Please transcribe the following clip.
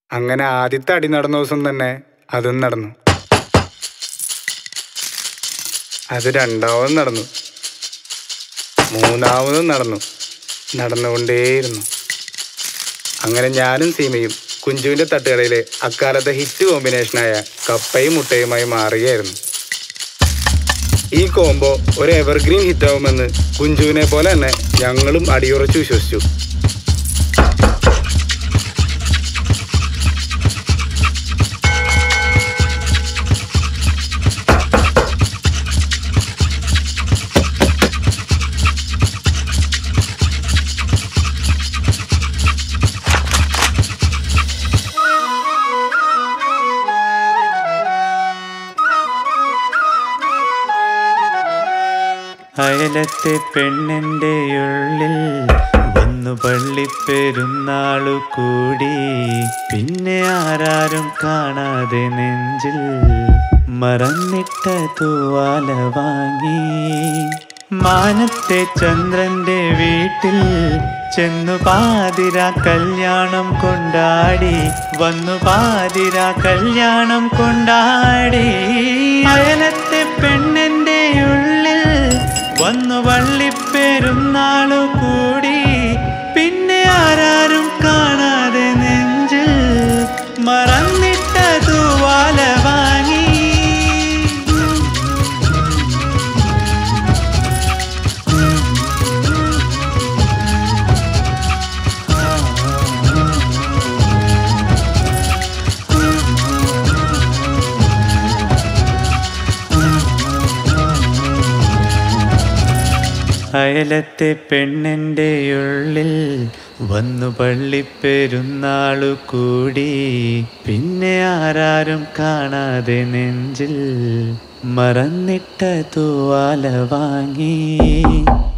അങ്ങനെ ആദ്യത്തെ അടി നടന്ന ദിവസം തന്നെ അതും നടന്നു അത് രണ്ടാമതും നടന്നു മൂന്നാമതും നടന്നു നടന്നുകൊണ്ടേയിരുന്നു അങ്ങനെ ഞാനും സീമയും കുഞ്ചുവിൻ്റെ തട്ടുകടയിലെ അക്കാലത്തെ ഹിറ്റ് കോമ്പിനേഷനായ കപ്പയും മുട്ടയുമായി മാറുകയായിരുന്നു ഈ കോംബോ ഒരു എവർഗ്രീൻ ഹിറ്റാവുമെന്ന് കുഞ്ചുവിനെ പോലെ തന്നെ ഞങ്ങളും അടിയുറച്ചു വിശ്വസിച്ചു അയലത്തെ പെണ്ണിൻ്റെ ഉള്ളിൽ വന്നു പള്ളിപ്പെരുന്നാളു കൂടി പിന്നെ ആരാരും കാണാതെ നെഞ്ചിൽ മറന്നിട്ട തൂവാല വാങ്ങി മാനത്തെ ചന്ദ്രന്റെ വീട്ടിൽ ചെന്നു പാതിര കല്യാണം കൊണ്ടാടി വന്നു പാതിര കല്യാണം കൊണ്ടാടി അയലത്തെ പെണ്ണിന്റെ ഉള്ളിൽ വന്നു വള്ളിപ്പെരുന്നാളു കൂടി പിന്നെ ആരാരും കാണാതെ നെഞ്ചിൽ മറന്നിട്ട തൂവാല വാങ്ങി അയലത്തെ പെണ്ണിൻ്റെ ഉള്ളിൽ വന്നു പള്ളിപ്പെരുന്നാളു കൂടി പിന്നെ ആരാരും കാണാതെ നെഞ്ചിൽ മറന്നിട്ട തൂവാല വാങ്ങി